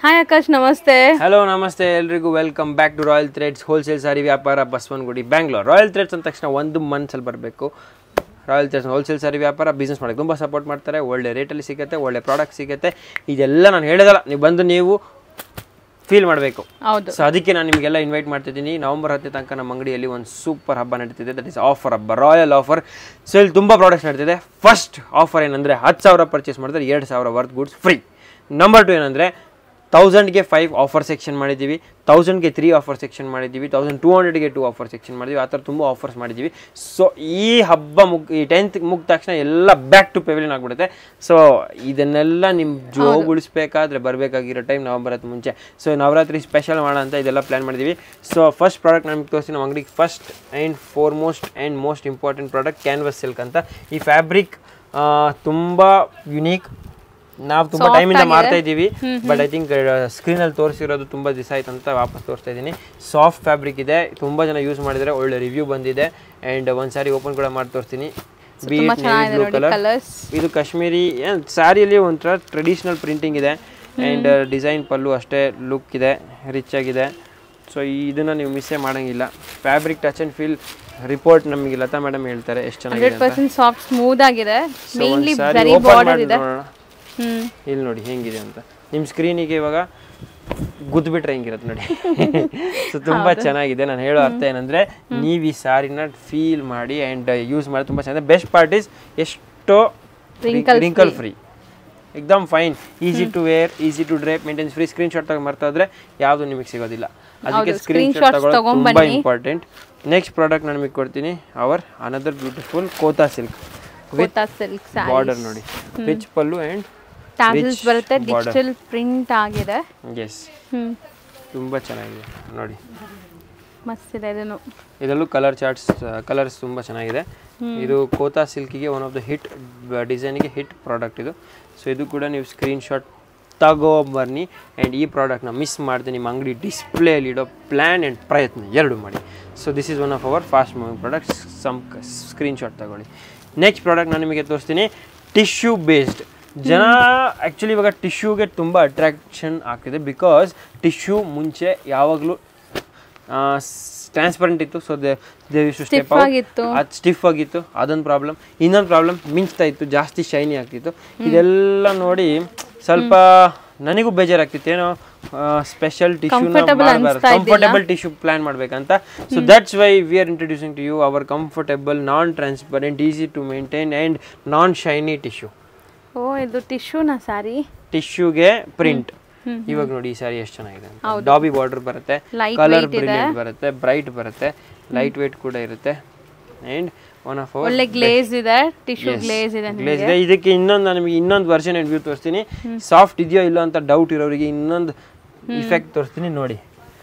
Hi Akash ನಮಸ್ತೆ hello ನಮಸ್ತೆ ಎಲ್ರಿಗೂ welcome back to Royal Threads wholesale sari ವ್ಯಾಪಾರ ಬಸವನಗುಡಿ ಬ್ಯಾಂಗ್ಳೂರ್ ರಾಯಲ್ ಥ್ರೆಡ್ಸ್ ಅಂದ ತಕ್ಷಣ ಒಂದು ಮನ್ಸಲ್ಲಿ ಬರಬೇಕು ರಾಯಲ್ ಥ್ರೆಡ್ಸ್ ಹೋಲ್ಸೇಲ್ ಸಾರಿ ವ್ಯಾಪಾರ ಬಿಸ್ನೆಸ್ ಮಾಡೋಕ್ಕೆ ತುಂಬ ಸಪೋರ್ಟ್ ಮಾಡ್ತಾರೆ ಒಳ್ಳೆ ರೇಟಲ್ಲಿ ಸಿಗುತ್ತೆ ಒಳ್ಳೆ ಪ್ರಾಡಕ್ಟ್ ಸಿಗುತ್ತೆ ಇದೆಲ್ಲ ನಾನು ಹೇಳೋದಲ್ಲ ನೀವು ಬಂದು ನೀವು ಫೀಲ್ ಮಾಡಬೇಕು ಹೌದು ಸೊ ಅದಕ್ಕೆ ನಾನು ನಿಮಗೆಲ್ಲ ಇನ್ವೈಟ್ ಮಾಡ್ತಿದ್ದೀನಿ ನವಂಬರ್ ಹತ್ತನೇ ತನಕ ನಮ್ಮ ಅಂಗಡಿಯಲ್ಲಿ ಒಂದು ಸೂಪರ್ ಹಬ್ಬ ನಡೀತಿದೆ ದಟ್ ಇಸ್ ಆಫರ್ ಹಬ್ಬ ರಾಯಲ್ ಆಫರ್ ಸೊ ಇಲ್ಲಿ ತುಂಬ ಪ್ರಾಡಕ್ಟ್ಸ್ ನಡೀತಿದೆ ಫಸ್ಟ್ ಆಫರ್ ಏನಂದರೆ ಹತ್ತು ಸಾವಿರ ಪರ್ಚೇಸ್ ಮಾಡಿದ್ರೆ ಎರಡು ಸಾವಿರ worth goods free number two ಏನಂದರೆ ತೌಸಂಡ್ಗೆ ಫೈವ್ ಆಫರ್ ಸೆಕ್ಷನ್ ಮಾಡಿದ್ದೀವಿ ತೌಸಂಡ್ಗೆ ತ್ರೀ ಆಫರ್ ಸೆಕ್ಷನ್ ಮಾಡಿದ್ದೀವಿ ತೌಸಂಡ್ ಟೂ ಹಂಡ್ರೆಡ್ಗೆ ಟೂ ಆಫರ್ ಸೆಕ್ಷನ್ ಮಾಡಿದ್ದೀವಿ ಆ ಥರ ತುಂಬ ಆಫರ್ಸ್ ಮಾಡಿದ್ದೀವಿ ಸೊ ಈ ಹಬ್ಬ ಮುಗ್ ಈ ಟೆಂತ್ ಮುಗಿದ ತಕ್ಷಣ ಎಲ್ಲ ಬ್ಯಾಕ್ ಟು ಪೆವಿಲಿಯನ್ ಆಗಿಬಿಡುತ್ತೆ ಸೊ ಇದನ್ನೆಲ್ಲ ನಿಮ್ಮ ಜೋಬ್ ಉಳಿಸ್ಬೇಕಾದ್ರೆ ಬರಬೇಕಾಗಿರೋ ಟೈಮ್ ನವಂಬರ್ ಹತ್ತು ಮುಂಚೆ ಸೊ ನವರಾತ್ರಿ ಸ್ಪೆಷಲ್ ಮಾಡೋಣ ಅಂತ ಇದೆಲ್ಲ ಪ್ಲ್ಯಾನ್ ಮಾಡಿದ್ದೀವಿ ಸೊ ಫಸ್ಟ್ ಪ್ರಾಡಕ್ಟ್ ನಮಗೆ ತೋರಿಸಿ ನಮ್ಮ ಅಂಗಡಿಗೆ first and foremost and most important product canvas silk ಅಂತ ಈ ಫ್ಯಾಬ್ರಿಕ್ ತುಂಬ ಯುನೀಕ್ ನಾವು ತುಂಬ ಟೈಮಿಂದ ಮಾಡ್ತಾ ಇದ್ದೀವಿ ಬಟ್ ಐ ಥಿಂಕ್ ಸ್ಕ್ರೀನಲ್ಲಿ ತೋರಿಸಿರೋದು ತುಂಬ ದಿವಸ ಆಯ್ತು ಅಂತ ವಾಪಸ್ ತೋರಿಸ್ತಾ ಇದ್ದೀನಿ ಸಾಫ್ಟ್ ಫ್ಯಾಬ್ರಿಕ್ ಇದೆ ತುಂಬ ಜನ ಯೂಸ್ ಮಾಡಿದರೆ ಒಳ್ಳೆ ರಿವ್ಯೂ ಬಂದಿದೆ ಆ್ಯಂಡ್ ಒಂದು ಸಾರಿ ಓಪನ್ ಕೂಡ ಮಾಡಿ ತೋರಿಸ್ತೀನಿ ಬಿ ತುಂಬಾ ಇಟ್ ಚೆನ್ನಾಗಿದೆ ಬ್ಲೂ ನೋಡಿ ಕಲರ್ ಕಲರ್ಸ್ ಇದು ಕಾಶ್ಮೀರಿ ಸ್ಯಾರಿಯಲ್ಲಿ ಒಂಥರ ಟ್ರೆಡಿಷ್ನಲ್ ಪ್ರಿಂಟಿಂಗ್ ಇದೆ ಆ್ಯಂಡ್ ಡಿಸೈನ್ ಪಲ್ಲು ಅಷ್ಟೇ ಲುಕ್ ಇದೆ ರಿಚ್ ಆಗಿದೆ ಸೊ ಇದನ್ನು ನೀವು ಮಿಸ್ಸೇ ಮಾಡೋಂಗಿಲ್ಲ fabric touch and feel report ನಮಗೆ ಲತಾ ಮೇಡಮ್ ಹೇಳ್ತಾರೆ ಎಷ್ಟು ಚೆನ್ನಾಗಿದೆ ಹಂಡ್ರೆಡ್ ಪರ್ಸೆಂಟ್ ಸಾಫ್ಟ್ ಸ್ಮೂತ್ ಆಗಿದೆ So, ಮೇನ್ಲಿ ಒಂದ್ ಸಾರಿ ವೆರಿ open ಬಾರ್ಡರ್ ಮಾಡಿ ಇದೆ ನೋಡೋಣ. ಹ್ಮ್ ಇಲ್ಲಿ ನೋಡಿ ಹೆಂಗಿದೆ ಅಂತ ನಿಮ್ಮ ಸ್ಕ್ರೀನಿಗೆ ಇವಾಗ ಗುದ್ಬಿಟ್ರೆ ಹೆಂಗಿರುತ್ತೆ ನೋಡಿ ಸೊ ತುಂಬ ಚೆನ್ನಾಗಿದೆ ನಾನು ಹೇಳೋ ಅರ್ಥ ಏನಂದ್ರೆ ನೀವು ಈ ಸಾರಿನ ಫೀಲ್ ಮಾಡಿ ಆ್ಯಂಡ್ ಯೂಸ್ ಮಾಡಿ ತುಂಬ ಚೆನ್ನಾಗಿದೆ ಬೆಸ್ಟ್ ಪಾರ್ಟ್ ಇಸ್ ಎಷ್ಟೋ Wrinkle ರಿಂಕಲ್ ಫ್ರೀ ಎಕ್ದಮ್ fine easy to wear easy to drape maintenance free screen shot ತಗೊಂಡು ಮರ್ತಾ ಹೋದ್ರೆ ಯಾವುದು ನಿಮಗೆ ಸಿಗೋದಿಲ್ಲ ಅದಕ್ಕೆ ಹೌದು, ಸ್ಕ್ರೀನ್ ಶಾಟ್ screenshots ತಗೊಳ್ಳೋದು ತುಂಬ ತಗೊಂಬನ್ನಿ. ಇಂಪಾರ್ಟೆಂಟ್ ನೆಕ್ಸ್ಟ್ ಪ್ರಾಡಕ್ಟ್ ನಾನು ನಿಮಗೆ ಕೊಡ್ತೀನಿ our another beautiful Kota silk Kota silk border ನೋಡಿ ರಿಚ್ ಪಲ್ಲು ಆ್ಯಂಡ್ ಟ್ಯಾಸಲ್ಸ್ ಬರುತ್ತೆ border. ಡಿಜಿಟಲ್ ಪ್ರಿಂಟ್ ಆಗಿದೆ ಎಸ್ ಹ್ಮ್ ತುಂಬ ಚೆನ್ನಾಗಿದೆ ನೋಡಿ ಮಸ್ತ್ ಇದೆ ಇದನ್ನು ಇದರಲ್ಲೂ ಕಲರ್ ಚಾರ್ಟ್ಸ್ ಕಲರ್ಸ್ ತುಂಬ ಚೆನ್ನಾಗಿದೆ ಇದು ಕೋತಾ ಸಿಲ್ಕಿಗೆ ಒನ್ ಆಫ್ ದ ಹಿಟ್ ಡಿಸೈನಿಗೆ ಹಿಟ್ ಪ್ರಾಡಕ್ಟ್ ಇದು ಸೊ ಇದು ಕೂಡ ನೀವು ಸ್ಕ್ರೀನ್ಶಾಟ್ ತಗೋಬನ್ನಿ ಆ್ಯಂಡ್ ಈ ಪ್ರಾಡಕ್ಟ್ನ ಮಿಸ್ ಮಾಡಿದೆ ನಿಮ್ಮ ಅಂಗಡಿ ಡಿಸ್ಪ್ಲೇಲಿ ಇಡೋ ಪ್ಲ್ಯಾನ್ ಆ್ಯಂಡ್ ಪ್ರಯತ್ನ ಎರಡು ಮಾಡಿ so this is one of our fast moving products some screenshot ತಗೊಳ್ಳಿ ನೆಕ್ಸ್ಟ್ ಪ್ರಾಡಕ್ಟ್ ನಾನು ನಿಮಗೆ ತೋರಿಸ್ತೀನಿ ಟಿಶ್ಯೂ ಬೇಸ್ಡ್ ಜನ ಆ್ಯಕ್ಚುಲಿ ಇವಾಗ ಟಿಶ್ಯೂಗೆ ತುಂಬ ಅಟ್ರಾಕ್ಷನ್ ಆಗ್ತಿದೆ ಬಿಕಾಸ್ ಟಿಶ್ಯೂ ಮುಂಚೆ ಯಾವಾಗಲೂ ಟ್ರಾನ್ಸ್ಪರೆಂಟ್ ಇತ್ತು so they they two step ಆಗಿತ್ತು. ಅದು ಸ್ಟಿಫ್ ಆಗಿತ್ತು ಅದೊಂದು ಪ್ರಾಬ್ಲಮ್ ಇನ್ನೊಂದು ಪ್ರಾಬ್ಲಮ್ ಮಿಂಚ್ತಾ ಇತ್ತು ಜಾಸ್ತಿ ಶೈನಿ ಆಗ್ತಿತ್ತು ಇದೆಲ್ಲ ನೋಡಿ ಸ್ವಲ್ಪ ನನಗೂ ಬೇಜಾರಾಗ್ತಿತ್ತು ಏನೋ ಸ್ಪೆಷಲ್ ಟಿಶ್ಯೂ Comfortable ಅನ್ಸ್ತಾ ಕಂಫರ್ಟಬಲ್ ಟಿಶ್ಯೂ ಪ್ಲಾನ್ ಮಾಡ್ಬೇಕಂತ so that's why we are introducing to you our comfortable non transparent easy to maintain and non shiny tissue oh ಇದು ಟಿಶ್ಯೂನ ಸಾರಿ ಟಿಶ್ಯೂಗೆ ಪ್ರಿಂಟ್ ಇವಾಗ ನೋಡಿ ಈ ಸಾರಿ ಎಷ್ಟು ಚೆನ್ನಾಗಿದೆ ಡಾಬಿ ಬಾರ್ಡರ್ ಬರುತ್ತೆ Light ಕಲರ್ weight ಇದೆ. ಬ್ರಿಲಿಯಂಟ್ ಬರುತ್ತೆ ಬ್ರೈಟ್ ಬರುತ್ತೆ ಲೈಟ್ ವೇಟ್ ಕೂಡ ಇರುತ್ತೆ ಆ್ಯಂಡ್ ಒನ್ ಆಫ್ ಅವರ್ ಒಳ್ಳೆ ಗ್ಲೇಸ್ ಇದೆ ಟಿಶ್ಯೂ ಗ್ಲೇಸ್ ಇದೆ ಗ್ಲೇಸ್ ಇದೆ ಇದಕ್ಕೆ ಇನ್ನೊಂದು ನಾನು ನಿಮಗೆ ಇನ್ನೊಂದು ವರ್ಷನ್ ವ್ಯೂ ತೋರಿಸ್ತೀನಿ ಸಾಫ್ಟ್ ಇದೆಯೋ ಇಲ್ಲ ಅಂತ ಡೌಟ್ ಇರೋರಿಗೆ ಇನ್ನೊಂದು ಇಫೆಕ್ಟ್ ತೋರಿಸ್ತೀನಿ ನೋಡಿ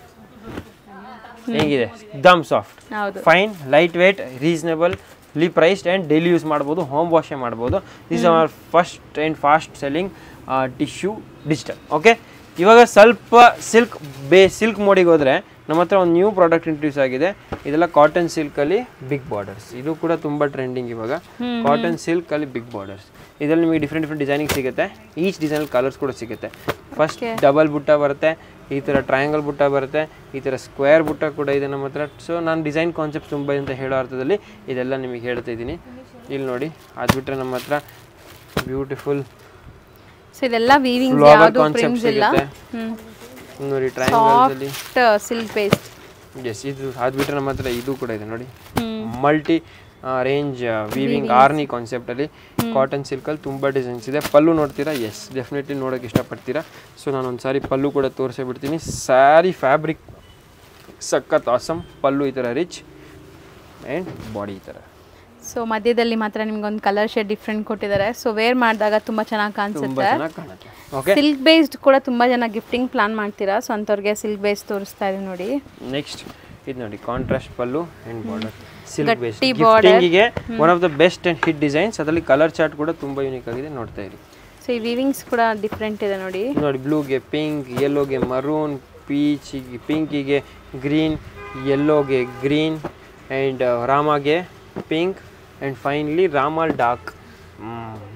ಹೇಗಿದೆ ದಮ್ ಸಾಫ್ಟ್ ಹೌದು fine light weight reasonably priced and daily use ಮಾಡ್ಬೋದು ಹೋಮ್ ವಾಶೇ ಮಾಡ್ಬೋದು this our first and fast selling tissue digital okay ಇವಾಗ ಸ್ವಲ್ಪ ಸಿಲ್ಕ್ ಬೇ ಸಿಲ್ಕ್ ಮೋಡಿಗೆ ಹೋದರೆ ನಮ್ಮ ಹತ್ರ ಒಂದು ನ್ಯೂ ಪ್ರಾಡಕ್ಟ್ ಇಂಟ್ರೊಡ್ಯೂಸ್ ಆಗಿದೆ ಇದೆಲ್ಲ ಕಾಟನ್ ಸಿಲ್ಕಲ್ಲಿ ಬಿಗ್ ಬಾರ್ಡರ್ಸ್ ಇದು ಕೂಡ ತುಂಬ ಟ್ರೆಂಡಿಂಗ್ ಇವಾಗ ಕಾಟನ್ ಸಿಲ್ಕಲ್ಲಿ ಬಿಗ್ ಬಾರ್ಡರ್ಸ್ ಇದರಲ್ಲಿ ನಿಮಗೆ ಡಿಫ್ರೆಂಟ್ ಡಿಫ್ರೆಂಟ್ ಡಿಸೈನಿಂಗ್ ಸಿಗುತ್ತೆ ಈಚ್ ಡಿಸೈನಲ್ಲಿ ಕಲರ್ಸ್ ಕೂಡ ಸಿಗುತ್ತೆ ಫಸ್ಟ್ ಡಬಲ್ ಬುಟ್ಟ ಬರುತ್ತೆ ಈ ಥರ ಟ್ರಯಾಂಗಲ್ ಬುಟ್ಟ ಬರುತ್ತೆ ಈ ಥರ ಸ್ಕ್ವೇರ್ ಬುಟ್ಟ ಕೂಡ ಇದೆ ನಮ್ಮ ಹತ್ರ ಸೊ ನಾನು ಡಿಸೈನ್ ಕಾನ್ಸೆಪ್ಟ್ ತುಂಬ ಅಂತ ಹೇಳೋ ಅರ್ಥದಲ್ಲಿ ಇದೆಲ್ಲ ನಿಮಗೆ ಹೇಳ್ತಾ ಇದ್ದೀನಿ ಇಲ್ಲಿ ನೋಡಿ ಅದು ಬಿಟ್ಟರೆ ನಮ್ಮ ಹತ್ರ ಬ್ಯೂಟಿಫುಲ್ ಸೊ ಇದೆಲ್ಲ ವೀವಿಂಗ್ ಫ್ಲವರ್ ಯಾವುದು ಕಾನ್ಸೆಪ್ಟ್ ಪ್ರಿಂಟ್ಸ್ ಇಲ್ಲ ಸಿಗುತ್ತೆ ಹ್ಮ್ ನೋಡಿ ಟ್ರಯಾಂಗಲ್ಸಲ್ಲಿ ಸಾಫ್ಟ್ ಸಿಲ್ಕ್ ಬೇಸ್ಡ್ ಎಸ್ ಇದು ಅದು ಬಿಟ್ಟರೆ ನಮ್ಮ ಹತ್ರ ಇದು ಕೂಡ ಇದೆ ನೋಡಿ ಹ್ಮ್ ಮಲ್ಟಿ ರೇಂಜ್ ವೀವಿಂಗ್ ಆರ್ನಿ ಕಾನ್ಸೆಪ್ಟಲ್ಲಿ ಕಾಟನ್ ಸಿಲ್ಕಲ್ಲಿ ತುಂಬ ಡಿಸೈನ್ಸ್ ಇದೆ ಪಲ್ಲು ನೋಡ್ತೀರಾ ಎಸ್ ಡೆಫಿನೆಟ್ಲಿ ನೋಡೋಕೆ ಇಷ್ಟಪಡ್ತೀರಾ ಸೊ ನಾನು ಒಂದು ಸಾರಿ ಪಲ್ಲು ಕೂಡ ತೋರಿಸೇ ಬಿಡ್ತೀನಿ ಸ್ಯಾರಿ ಫ್ಯಾಬ್ರಿಕ್ ಸಖತ್ ಆಸಮ್ ಪಲ್ಲು ಈ ಥರ ರಿಚ್ ಆ್ಯಂಡ್ ಬಾಡಿ ಈ ಥರ ಸೊ ಮಧ್ಯದಲ್ಲಿ ಮಾತ್ರ ನಿಮ್ಗೆ ಒಂದು ಕಲರ್ ಶೇಡ್ ಡಿಫ್ರೆಂಟ್ ಕೊಟ್ಟಿದ್ದಾರೆ ಸೊ ವೇರ್ ಮಾಡಿದಾಗ ತುಂಬಾ ಚೆನ್ನಾಗಿ ತುಂಬ ಕಾಣಿಸುತ್ತೆ ಚೆನ್ನಾಗಿ ಕಾಣುತ್ತೆ ಓಕೆ ಸಿಲ್ಕ್ ಬೇಸ್ಡ್ ಕೂಡ ತುಂಬಾ ಜನ ಗಿಫ್ಟಿಂಗ್ ಪ್ಲಾನ್ ಮಾಡ್ತೀರಾ ಸೊ ಅಂಥವ್ರಿಗೆ ಸಿಲ್ಕ್ ಬೇಸ್ಡ್ ತೋರಿಸ್ತಾ ಇದೆ ನೋಡಿ ನೆಕ್ಸ್ಟ್ ಇದು ನೋಡಿ contrast pallu and border silk base ಗಟ್ಟಿ border. ಗಿಫ್ಟಿಂಗಿಗೆ one of the best and hit designs ಅದರಲ್ಲಿ ಕಲರ್ ಚಾರ್ಟ್ ಕೂಡ ತುಂಬ ಯೂನಿಕ್ ಆಗಿದೆ ನೋಡ್ತಾ ಇರಿ ಸೊ ಈ ವಿವಿಂಗ್ಸ್ ಕೂಡ ಡಿಫ್ರೆಂಟ್ ಇದೆ ನೋಡಿ ನೋಡಿ ಬ್ಲೂಗೆ ಪಿಂಕ್ ಯೆಲ್ಲೋಗೆ ಮರೂನ್ ಪೀಚಿಗೆ ಪಿಂಕಿಗೆ ಗ್ರೀನ್ ಯೆಲ್ಲೋಗೆ ಗ್ರೀನ್ ಆ್ಯಂಡ್ ರಾಮಾಗೆ ಪಿಂಕ್ ಆ್ಯಂಡ್ ಫೈನಲಿ ರಾಮಲ್ ಡಾರ್ಕ್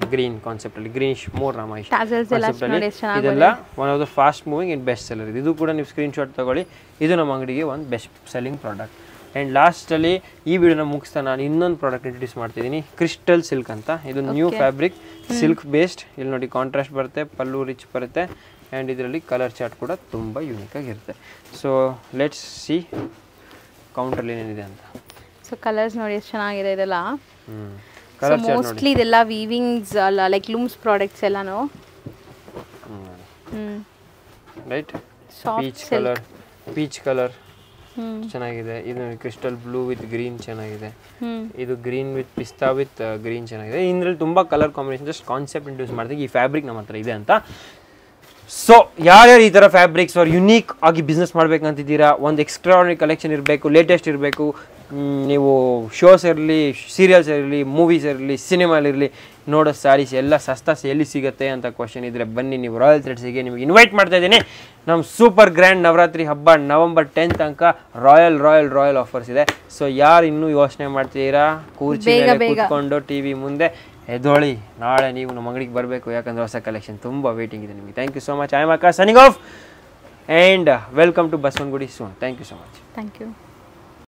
ಗ್ರೀನ್ ಕಾನ್ಸೆಪ್ಟಲ್ಲಿ ಗ್ರೀನಿಶ್ ಮೋರ್ ರಾಮ ಇಷ್ಟ Tassels ಎಲ್ಲ Concept ಅಲ್ಲಿ ನೋಡಿ ಎಷ್ಟು ಚೆನ್ನಾಗಿ ಇದೆಲ್ಲ one of the fast moving in best seller ಇದು ಕೂಡ ನೀವು ಸ್ಕ್ರೀನ್ ಶಾಟ್ ತಗೊಳ್ಳಿ ಇದು ನಮ್ಮ ಅಂಗಡಿಗೆ ಒಂದು ಬೆಸ್ಟ್ ಸೆಲ್ಲಿಂಗ್ ಪ್ರಾಡಕ್ಟ್ ಆ್ಯಂಡ್ ಲಾಸ್ಟಲ್ಲಿ ಈ ವಿಡಿಯೋನ ಮುಗಿಸ್ತಾ ನಾನು ಇನ್ನೊಂದು ಪ್ರಾಡಕ್ಟ್ ಇಂಟ್ರೊಡ್ಯೂಸ್ ಮಾಡ್ತಿದ್ದೀನಿ ಕ್ರಿಸ್ಟಲ್ ಸಿಲ್ಕ್ ಅಂತ ಇದು ನ್ಯೂ ಫ್ಯಾಬ್ರಿಕ್ ಸಿಲ್ಕ್ ಬೇಸ್ಡ್ ಇಲ್ಲಿ ನೋಡಿ ಕಾಂಟ್ರಾಸ್ಟ್ ಬರುತ್ತೆ ಪಲ್ಲು ರಿಚ್ ಬರುತ್ತೆ ಆ್ಯಂಡ್ ಇದರಲ್ಲಿ ಕಲರ್ ಚಾರ್ಟ್ ಕೂಡ ತುಂಬ ಯೂನಿಕ್ ಆಗಿರುತ್ತೆ ಸೊ ಲೆಟ್ಸ್ ಸಿ ಕೌಂಟ್ರಲ್ಲಿ ಏನೇನಿದೆ ಅಂತ ಸೊ ಕಲರ್ಸ್ ನೋಡಿ ಎಷ್ಟು ಚೆನ್ನಾಗಿದೆ ಇದೆಲ್ಲ ಹ್ಞೂ ಸೊ ಕಲರ್ ಚಾರ್ಟ್ ನೋಡಿ ಮೋಸ್ಟ್ಲಿ ಇದೆಲ್ಲ ವೀವಿಂಗ್ಸ್ ಅಲ್ಲ ಲೈಕ್ ಲೂಮ್ಸ್ ಪ್ರಾಡಕ್ಟ್ಸ್ ಎಲ್ಲಾನು ಹ್ಞೂ ಹ್ಞೂ right Soft peach colour peach colour ಹ್ಞೂ ಚೆನ್ನಾಗಿದೆ ಇದು ಕ್ರಿಸ್ಟಲ್ ಬ್ಲೂ ವಿತ್ ಗ್ರೀನ್ ಚೆನ್ನಾಗಿದೆ ಹ್ಞೂ ಇದು ಗ್ರೀನ್ ವಿತ್ ಪಿಸ್ತಾ ವಿತ್ ಗ್ರೀನ್ ಚೆನ್ನಾಗಿದೆ ಇದರಲ್ಲಿ ತುಂಬ ಕಲರ್ ಕಾಂಬಿನೇಷನ್ ಜಸ್ಟ್ ಕಾನ್ಸೆಪ್ಟ್ ಇಂಟ್ಯೂಸ್ ಮಾಡ್ತೀವಿ ಈ ಫ್ಯಾಬ್ರಿಕ್ ನಮ್ಮ ಹತ್ರ ಇದೆ ಅಂತ ಸೊ ಯಾರ್ಯಾರು ಈ ಥರ ಫ್ಯಾಬ್ರಿಕ್ಸ್ ಅವ್ರು ಯುನೀಕ್ ಆಗಿ ಬಿಸ್ನೆಸ್ ಮಾಡ್ಬೇಕಂತಿದ್ದೀರಾ ಒಂದು ಎಕ್ಸ್ಟ್ರಾರ್ನರಿ ಕಲೆಕ್ಷನ್ ಇರಬೇಕು ಲೇಟೆಸ್ಟ್ ಇರಬೇಕು ನೀವು ಶೋಸ್ ಇರಲಿ ಸೀರಿಯಲ್ಸ್ ಇರಲಿ ಮೂವೀಸ್ ಇರಲಿ ಸಿನಿಮಾಲಿರಲಿ ನೋಡೋ ಸ್ಯಾರೀಸ್ ಎಲ್ಲ ಸಸ್ತಾ ಎಲ್ಲಿ ಸಿಗುತ್ತೆ ಅಂತ ಕ್ವಶನ್ ಇದ್ದರೆ ಬನ್ನಿ ನೀವು ರಾಯಲ್ ಥ್ರೆಡ್ಸಿಗೆ ನಿಮಗೆ ಇನ್ವೈಟ್ ಮಾಡ್ತಾ ಇದ್ದೀನಿ ನಮ್ಮ ಸೂಪರ್ ಗ್ರ್ಯಾಂಡ್ ನವರಾತ್ರಿ ಹಬ್ಬ ನವಂಬರ್ ಟೆಂತ್ ತನಕ ರಾಯಲ್ ರಾಯಲ್ ರಾಯಲ್ ಆಫರ್ಸ್ ಇದೆ ಸೊ ಯಾರು ಇನ್ನೂ ಯೋಚನೆ ಮಾಡ್ತೀರಾ ಕೂರ್ಚಿ ಬೇಗ ಮೇಲೆ ಬೇಗ. ಕೂತ್ಕೊಂಡು ಟಿ ವಿ ಮುಂದೆ ಎದೊಳಿ ನಾಳೆ ನೀವು ನಮ್ಮ ಅಂಗಡಿಗೆ ಬರಬೇಕು ಯಾಕಂದ್ರೆ ಹೊಸ ಕಲೆಕ್ಷನ್ ತುಂಬ ವೇಟಿಂಗ್ ಇದೆ ನಿಮಗೆ thank you so much I am ಅಕ್ಕ signing off and welcome to Basavanagudi ಸೋನ್ thank you so much thank you